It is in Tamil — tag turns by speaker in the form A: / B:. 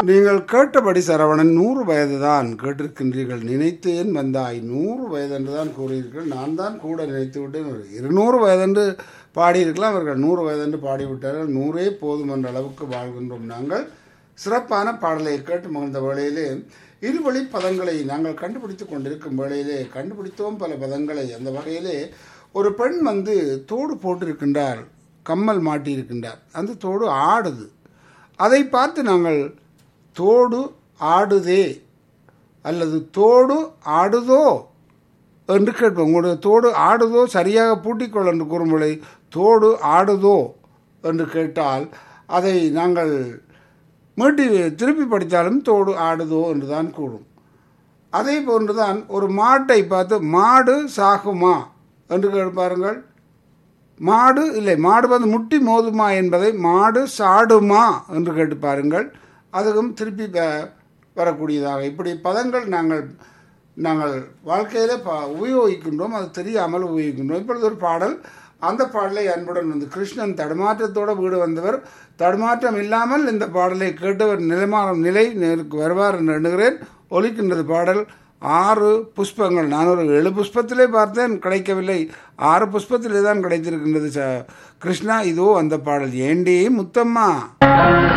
A: நீங்கள் கேட்டபடி சரவணன் நூறு வயதுதான் கேட்டிருக்கின்றீர்கள் நினைத்தேன் வந்தாய் நூறு வயது என்று தான் கூறியிருக்கிறீர்கள் நான் தான் கூட நினைத்து விட்டேன் ஒரு இருநூறு வயதென்று பாடியிருக்கலாம் அவர்கள் நூறு வயதென்று பாடிவிட்டார்கள் நூறே போதும் என்ற அளவுக்கு வாழ்கின்றோம் நாங்கள் சிறப்பான பாடலை கேட்டு மகிழ்ந்த வேளையிலே இருவழி பதங்களை நாங்கள் கண்டுபிடித்து கொண்டிருக்கும் வேளையிலே கண்டுபிடித்தோம் பல பதங்களை அந்த வகையிலே ஒரு பெண் வந்து தோடு போட்டிருக்கின்றார் கம்மல் மாட்டியிருக்கின்றார் அந்த தோடு ஆடுது அதை பார்த்து நாங்கள் தோடு ஆடுதே அல்லது தோடு ஆடுதோ என்று கேட்போம் உங்களுடைய தோடு ஆடுதோ சரியாக பூட்டிக்கொள் என்று கூறும்பொழுது தோடு ஆடுதோ என்று கேட்டால் அதை நாங்கள் மீட்டி திருப்பி படித்தாலும் தோடு ஆடுதோ என்று தான் கூறும் அதே போன்றுதான் ஒரு மாட்டை பார்த்து மாடு சாகுமா என்று கேட்பாருங்கள் மாடு இல்லை மாடு வந்து முட்டி மோதுமா என்பதை மாடு சாடுமா என்று கேட்டு பாருங்கள் அதுவும் திருப்பி வ- வரக்கூடியதாக இப்படி பதங்கள் நாங்கள் நாங்கள் வாழ்க்கையில் ப உபயோகிக்கின்றோம் அது தெரியாமல் உபயோகிக்கின்றோம் இப்பொழுது ஒரு பாடல் அந்த பாடலை அன்புடன் வந்து கிருஷ்ணன் தடுமாற்றத்தோடு வீடு வந்தவர் தடுமாற்றம் இல்லாமல் இந்த பாடலை கேட்டவர் நிலைமான நிலை நேருக்கு வருவார் என்று எண்ணுகிறேன் ஒலிக்கின்றது பாடல் ஆறு புஷ்பங்கள் நான் ஒரு ஏழு புஷ்பத்திலே பார்த்தேன் கிடைக்கவில்லை ஆறு புஷ்பத்திலே தான் கிடைத்திருக்கின்றது ச- கிருஷ்ணா இதோ அந்த பாடல் ஏண்டி முத்தம்மா